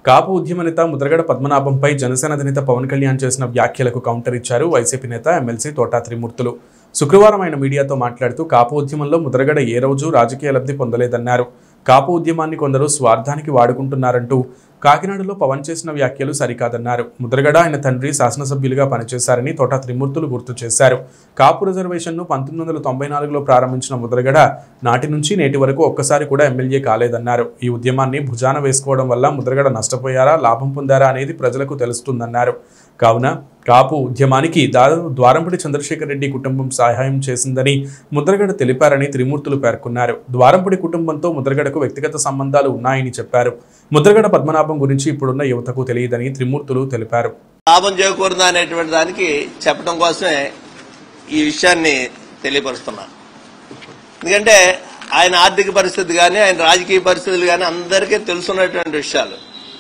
కాపు ఉద్యమ నేత ముద్రగడ పద్మనాభంపై జనసేన అధినేత పవన్ కళ్యాణ్ చేసిన వ్యాఖ్యలకు కౌంటర్ ఇచ్చారు వైసీపీ నేత ఎమ్మెల్సీ తోటా త్రిమూర్తులు శుక్రవారం ఆయన మీడియాతో మాట్లాడుతూ కాపు ఉద్యమంలో ముద్రగడ ఏ రోజు రాజకీయ లబ్ధి పొందలేదన్నారు కాపు ఉద్యమాన్ని కొందరు స్వార్థానికి వాడుకుంటున్నారంటూ కాకినాడలో పవన్ చేసిన వ్యాఖ్యలు సరికాదన్నారు ముద్రగడ ఆయన తండ్రి శాసనసభ్యులుగా పనిచేశారని తోటా త్రిమూర్తులు గుర్తు చేశారు కాపు రిజర్వేషన్ను పంతొమ్మిది వందల తొంభై నాలుగులో ప్రారంభించిన ముద్రగడ నాటి నుంచి నేటి వరకు ఒక్కసారి కూడా ఎమ్మెల్యే కాలేదన్నారు ఈ ఉద్యమాన్ని భుజాన వేసుకోవడం వల్ల ముద్రగడ నష్టపోయారా లాభం పొందారా అనేది ప్రజలకు తెలుస్తుందన్నారు కావున కాపు ఉద్యమానికి దాదాపు ద్వారంపూడి చంద్రశేఖర్ రెడ్డి కుటుంబం సహాయం చేసిందని ముద్రగడ తెలిపారని త్రిమూర్తులు పేర్కొన్నారు ద్వారంపూడి కుటుంబంతో ముద్రగడకు వ్యక్తిగత సంబంధాలు ఉన్నాయని చెప్పారు ముద్రగడ పద్మనాభం గురించి ఇప్పుడున్న యువతకు తెలియదని త్రిమూర్తులు తెలిపారు లాభం చేకూరుదా అనేటువంటి దానికి చెప్పడం కోసమే ఈ విషయాన్ని తెలియపరుస్తున్నా ఎందుకంటే ఆయన ఆర్థిక పరిస్థితి కానీ ఆయన రాజకీయ పరిస్థితులు కానీ అందరికీ తెలుసున్నటువంటి విషయాలు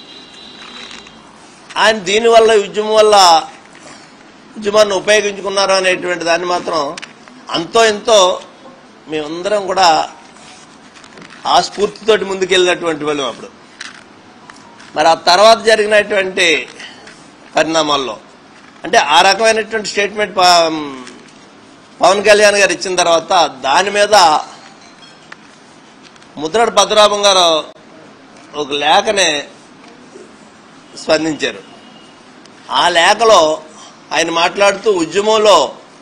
ఆయన దీనివల్ల ఈ ఉద్యమం వల్ల ఉద్యమాన్ని ఉపయోగించుకున్నారు అనేటువంటి దాన్ని మాత్రం అంతో ఎంతో మేమందరం కూడా ఆ స్ఫూర్తితోటి ముందుకెళ్ళినటువంటి వాళ్ళం అప్పుడు మరి ఆ తర్వాత జరిగినటువంటి పరిణామాల్లో అంటే ఆ రకమైనటువంటి స్టేట్మెంట్ ప- పవన్ కళ్యాణ్ గారు ఇచ్చిన తర్వాత దాని మీద ముద్రడ భద్రాభం గారు ఒక లేఖనే స్పందించారు ఆ లేఖలో ఆయన మాట్లాడుతూ ఉద్యమంలో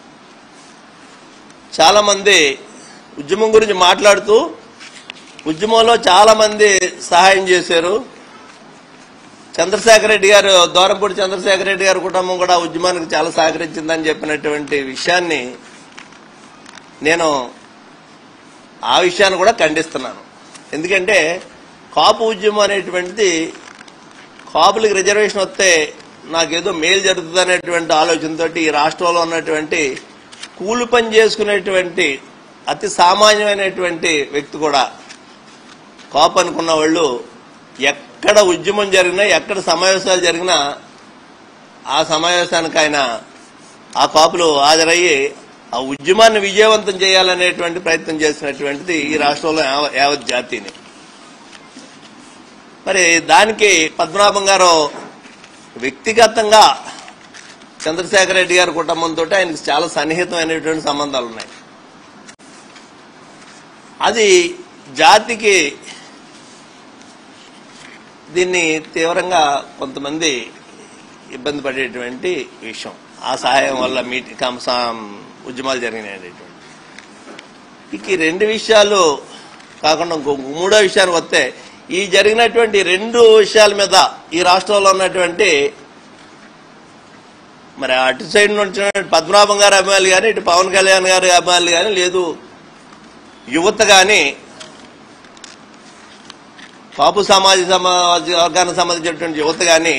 చాలా మంది ఉద్యమం గురించి మాట్లాడుతూ ఉద్యమంలో చాలా మంది సహాయం చేశారు చంద్రశేఖర రెడ్డి గారు దూరంపూడి చంద్రశేఖర రెడ్డి గారి కుటుంబం కూడా ఉద్యమానికి చాలా సహకరించిందని చెప్పినటువంటి విషయాన్ని నేను ఆ విషయాన్ని కూడా ఖండిస్తున్నాను ఎందుకంటే కాపు ఉద్యమం అనేటువంటిది కాపులకు రిజర్వేషన్ వస్తే నాకేదో మేలు జరుగుతుంది అనేటువంటి ఆలోచనతో ఈ రాష్ట్రంలో ఉన్నటువంటి కూలి పని చేసుకునేటువంటి అతి సామాన్యమైనటువంటి వ్యక్తి కూడా కాపు అనుకున్న వాళ్ళు ఎక్కడ ఉద్యమం జరిగినా ఎక్కడ సమావేశాలు జరిగినా ఆ సమావేశానికి ఆయన ఆ కాపులు హాజరయ్యి ఆ ఉద్యమాన్ని విజయవంతం చేయాలనేటువంటి ప్రయత్నం చేసినటువంటిది ఈ రాష్ట్రంలో యావ- యావత్ జాతిని మరి దానికి పద్మనాభం గారు వ్యక్తిగతంగా చంద్రశేఖర రెడ్డి గారి కుటుంబంతో ఆయనకు చాలా సన్నిహితమైనటువంటి సంబంధాలు ఉన్నాయి అది జాతికి దీన్ని తీవ్రంగా కొంతమంది ఇబ్బంది పడేటువంటి విషయం ఆ సహాయం వల్ల మీటి కంసా- ఉద్యమాలు జరిగినాయి అనేటువంటి ఇక ఈ రెండు విషయాలు కాకుండా ఇంకో మూడో విషయానికి వస్తే ఈ జరిగినటువంటి రెండు విషయాల మీద ఈ రాష్ట్రంలో ఉన్నటువంటి మరి అటు సైడ్ నుంచి పద్మనాభం గారి అభిమానులు కానీ ఇటు పవన్ కళ్యాణ్ గారి అభిమానులు కానీ లేదు యువత కానీ కాపు సమాజ సమాజ వర్గానికి సంబంధించినటువంటి యువత కానీ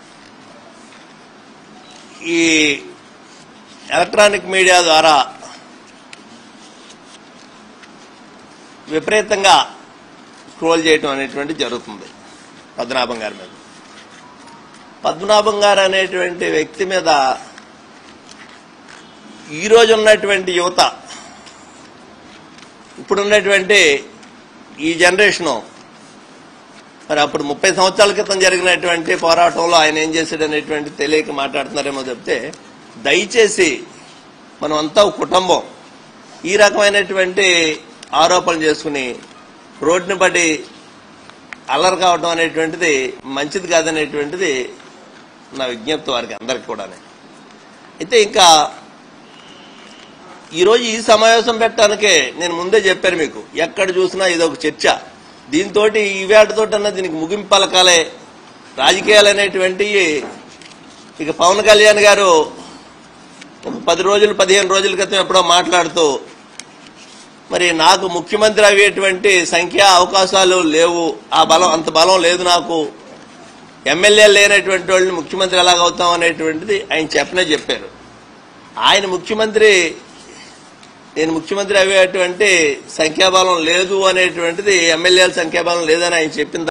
ఈ ఎలక్ట్రానిక్ మీడియా ద్వారా విపరీతంగా స్క్రోల్ చేయటం అనేటువంటి జరుగుతుంది పద్మనాభం గారి మీద పద్మనాభం గారు అనేటువంటి వ్యక్తి మీద ఈ రోజు ఉన్నటువంటి యువత ఇప్పుడున్నటువంటి ఈ జనరేషను మరి అప్పుడు ముప్పై సంవత్సరాల క్రితం జరిగినటువంటి పోరాటంలో ఆయన ఏం చేశాడు అనేటువంటి తెలియక మాట్లాడుతున్నారేమో చెప్తే దయచేసి మనం అంతా ఒక కుటుంబం ఈ రకమైనటువంటి ఆరోపణలు చేసుకుని రోడ్డుని బట్టి అల్లరి కావడం అనేటువంటిది మంచిది కాదనేటువంటిది నా విజ్ఞప్తి వారికి అందరికి కూడా అయితే ఇంకా ఈరోజు ఈ సమావేశం పెట్టడానికే నేను ముందే చెప్పాను మీకు ఎక్కడ చూసినా ఇది ఒక చర్చ దీంతో ఈవేటతో అన్న దీనికి ముగింపు పలకాలే రాజకీయాలు అనేటువంటివి ఇక పవన్ కళ్యాణ్ గారు ఒక పది రోజులు పదిహేను రోజుల క్రితం ఎప్పుడో మాట్లాడుతూ మరి నాకు ముఖ్యమంత్రి అయ్యేటువంటి సంఖ్య అవకాశాలు లేవు ఆ బలం అంత బలం లేదు నాకు ఎమ్మెల్యే లేనటువంటి వాళ్ళని ముఖ్యమంత్రి ఎలాగవుతాం అనేటువంటిది ఆయన చెప్పనే చెప్పారు ఆయన ముఖ్యమంత్రి నేను ముఖ్యమంత్రి అయ్యేటువంటి సంఖ్యాబలం లేదు అనేటువంటిది ఎమ్మెల్యేల సంఖ్యాబలం లేదని ఆయన చెప్పిన